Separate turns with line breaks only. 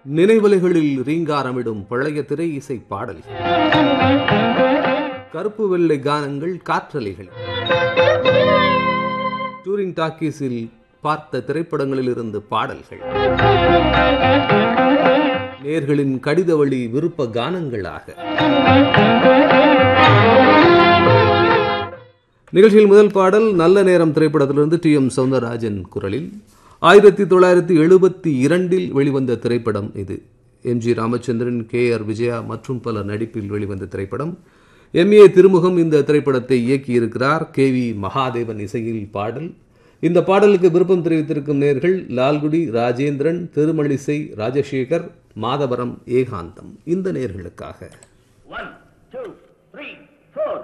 நினைவலைகளில் ரீங்காரமிடும் பழைய திரை இசை பாடல் கருப்பு வெள்ளை கானங்கள் காற்றலைகள் டூரிங் டாக்கீஸில் பார்த்த திரைப்படங்களில் இருந்து பாடல்கள் நேர்களின் கடித வழி விருப்ப கானங்களாக நிகழ்ச்சியில் முதல் பாடல் நல்ல நேரம் திரைப்படத்திலிருந்து டி எம் சவுந்தரராஜன் குரலில் ஆயிரத்தி தொள்ளாயிரத்தி எழுபத்தி இரண்டில் வெளிவந்த திரைப்படம் இது M G Ramachandran K R Vijaya மற்றும் பல நடிப்பில் வெளிவந்த திரைப்படம் எம் ஏ திருமுகம் இந்த திரைப்படத்தை இயக்கியிருக்கிறார் கே வி மகாதேவன் இசையில் பாடல் இந்த பாடலுக்கு விருப்பம் தெரிவித்திருக்கும் நேர்கள் லால்குடி ராஜேந்திரன் திருமழிசை ராஜசேகர் மாதவரம் ஏகாந்தம் இந்த நேர்களுக்காக
One, two,